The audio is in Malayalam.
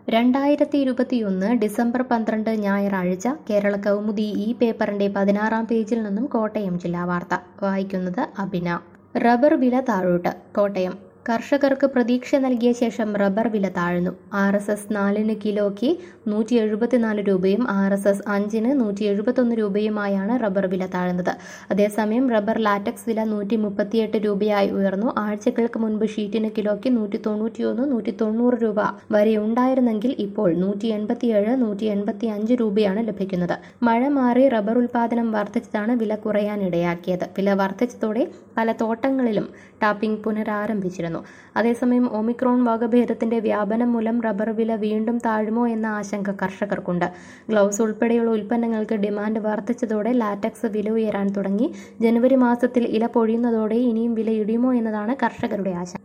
രണ്ടായിരത്തി ഇരുപത്തിയൊന്ന് ഡിസംബർ പന്ത്രണ്ട് ഞായറാഴ്ച കേരള കൗമുദി ഈ പേപ്പറിന്റെ പതിനാറാം പേജിൽ നിന്നും കോട്ടയം ജില്ലാ വാർത്ത വായിക്കുന്നത് അഭിന റബ്ബർ വില താഴോട്ട് കോട്ടയം കർഷകർക്ക് പ്രതീക്ഷ നൽകിയ ശേഷം റബ്ബർ വില താഴ്ന്നു ആർ എസ് എസ് നാലിന് കിലോയ്ക്ക് നൂറ്റി എഴുപത്തിനാല് രൂപയും ആർ എസ് എസ് അഞ്ചിന് നൂറ്റി എഴുപത്തൊന്ന് രൂപയുമായാണ് റബ്ബർ വില താഴ്ന്നത് അതേസമയം റബ്ബർ ലാറ്റക്സ് വില നൂറ്റി മുപ്പത്തിയെട്ട് രൂപയായി ഉയർന്നു ആഴ്ചകൾക്ക് മുൻപ് ഷീറ്റിന് കിലോയ്ക്ക് നൂറ്റി തൊണ്ണൂറ്റിയൊന്ന് നൂറ്റി തൊണ്ണൂറ് രൂപ വരെ ഉണ്ടായിരുന്നെങ്കിൽ ഇപ്പോൾ നൂറ്റി എൺപത്തിയേഴ് നൂറ്റി എൺപത്തി അഞ്ച് രൂപയാണ് ലഭിക്കുന്നത് മഴ മാറി റബ്ബർ ഉൽപാദനം വർദ്ധിച്ചതാണ് വില കുറയാനിടയാക്കിയത് വില വർദ്ധിച്ചതോടെ പല തോട്ടങ്ങളിലും ടാപ്പിംഗ് പുനരാരംഭിച്ചിരുന്നു അതേസമയം ഒമിക്രോൺ വകഭേദത്തിന്റെ വ്യാപനം മൂലം റബ്ബർ വില വീണ്ടും താഴുമോ എന്ന ആശങ്ക കർഷകർക്കുണ്ട് ഗ്ലൗസ് ഉൾപ്പെടെയുള്ള ഉൽപ്പന്നങ്ങൾക്ക് ഡിമാൻഡ് വർദ്ധിച്ചതോടെ ലാറ്റക്സ് വില ഉയരാൻ തുടങ്ങി ജനുവരി മാസത്തിൽ ഇല പൊഴിയുന്നതോടെ ഇനിയും വില ഇടിയുമോ എന്നതാണ് കർഷകരുടെ ആശങ്ക